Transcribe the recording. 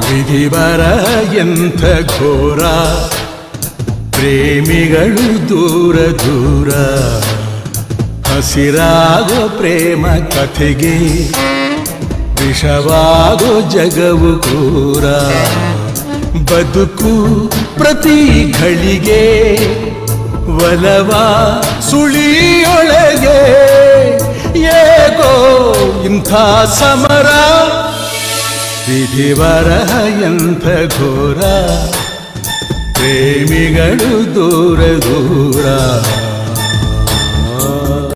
ವಿಧಿವರ ಎಂಥ ಘೋರ ಪ್ರೇಮಿಗಳು ದೂರ ದೂರ ಹಸಿರಾಗೋ ಪ್ರೇಮ ಕಥೆಗೆ ವಿಷವಾಗೋ ಜಗವು ಕ್ರೂರ ಬದುಕು ಪ್ರತಿ ಘಳಿಗೆ ಒಲವ ಸುಳಿಯೊಳಗೆ ಏಕೋ ಇಂಥ ಸಮರ ವಿಧಿವರಹ ಎಂಥ ಘೋರ ಪ್ರೇಮಿಗಳು ದೂರ ದೂರ